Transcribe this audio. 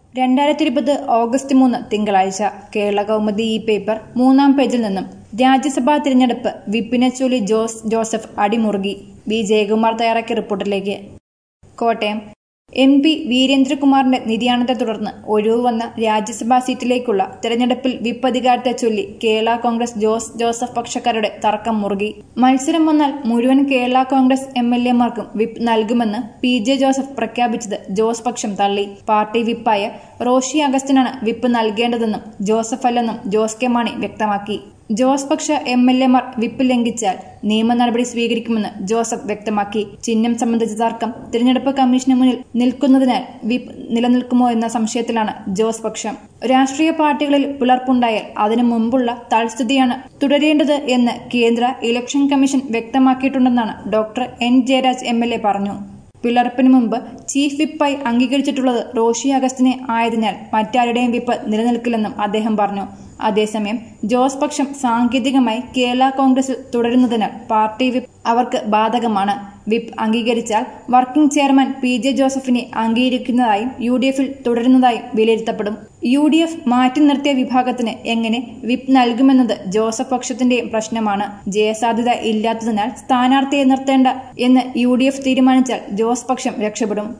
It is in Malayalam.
രണ്ടായിരത്തി ഇരുപത് ഓഗസ്റ്റ് മൂന്ന് തിങ്കളാഴ്ച കേരള കൗമുദി ഈ പേപ്പർ മൂന്നാം പേജിൽ നിന്നും രാജ്യസഭാ തിരഞ്ഞെടുപ്പ് വിപ്പിനെ ചൊല്ലി ജോസ് ജോസഫ് അടിമുറുകി ബി ജയകുമാർ തയ്യാറാക്കിയ റിപ്പോർട്ടിലേക്ക് കോട്ടയം എം പി വീരേന്ദ്രകുമാറിന്റെ നിര്യാണത്തെ തുടർന്ന് ഒഴിവ് വന്ന രാജ്യസഭാ സീറ്റിലേക്കുള്ള തെരഞ്ഞെടുപ്പിൽ വിപ്പ് അധികാരത്തെ ചൊല്ലി കേരള കോൺഗ്രസ് ജോസ് ജോസഫ് പക്ഷക്കാരുടെ തർക്കം മുറുകി മത്സരം വന്നാൽ മുഴുവൻ കേരള കോൺഗ്രസ് എം എൽ എമാർക്കും വിപ്പ് നൽകുമെന്ന് പി ജെ ജോസഫ് പ്രഖ്യാപിച്ചത് ജോസ് പക്ഷം തള്ളി പാർട്ടി വിപ്പായ റോഷി അഗസ്റ്റിനാണ് വിപ്പ് നൽകേണ്ടതെന്നും ജോസഫ് അല്ലെന്നും ജോസ് കെ മാണി വ്യക്തമാക്കി ജോസ് പക്ഷ എം എൽ എമാർ വിപ്പ് ലംഘിച്ചാൽ നിയമ നടപടി സ്വീകരിക്കുമെന്ന് ജോസഫ് വ്യക്തമാക്കി ചിഹ്നം സംബന്ധിച്ച തർക്കം തിരഞ്ഞെടുപ്പ് കമ്മീഷന് മുന്നിൽ നിൽക്കുന്നതിനാൽ വിപ്പ് നിലനിൽക്കുമോ എന്ന സംശയത്തിലാണ് ജോസ് പക്ഷം രാഷ്ട്രീയ പാർട്ടികളിൽ പിളർപ്പുണ്ടായാൽ അതിനു മുമ്പുള്ള തൽസ്ഥിതിയാണ് തുടരേണ്ടത് എന്ന് കേന്ദ്ര ഇലക്ഷൻ കമ്മീഷൻ വ്യക്തമാക്കിയിട്ടുണ്ടെന്നാണ് doctor N Jayaraj M L A പറഞ്ഞു പിളർപ്പിന് മുമ്പ് ചീഫ് വിപ്പായി അംഗീകരിച്ചിട്ടുള്ളത് റോഷി അഗസ്റ്റിനെ ആയതിനാൽ മറ്റാരുടെയും വിപ്പ് നിലനിൽക്കില്ലെന്നും അദ്ദേഹം പറഞ്ഞു അതേസമയം ജോസ് പക്ഷം സാങ്കേതികമായി കേരള കോൺഗ്രസിൽ തുടരുന്നതിനാൽ പാർട്ടി വിപ്പ് അവർക്ക് ബാധകമാണ് വിപ്പ് അംഗീകരിച്ചാൽ വർക്കിംഗ് ചെയർമാൻ പി ജെ ജോസഫിനെ അംഗീകരിക്കുന്നതായും യു ഡി എഫിൽ തുടരുന്നതായും വിലയിരുത്തപ്പെടും യു ഡി എഫ് മാറ്റി നിർത്തിയ വിഭാഗത്തിന് എങ്ങനെ വിപ്പ് നൽകുമെന്നത് ജോസഫ് പക്ഷത്തിന്റെയും പ്രശ്നമാണ് ജയസാധ്യത ഇല്ലാത്തതിനാൽ സ്ഥാനാർത്ഥിയെ നിർത്തേണ്ട എന്ന് യു ഡി എഫ് തീരുമാനിച്ചാൽ ജോസ് പക്ഷം രക്ഷപ്പെടും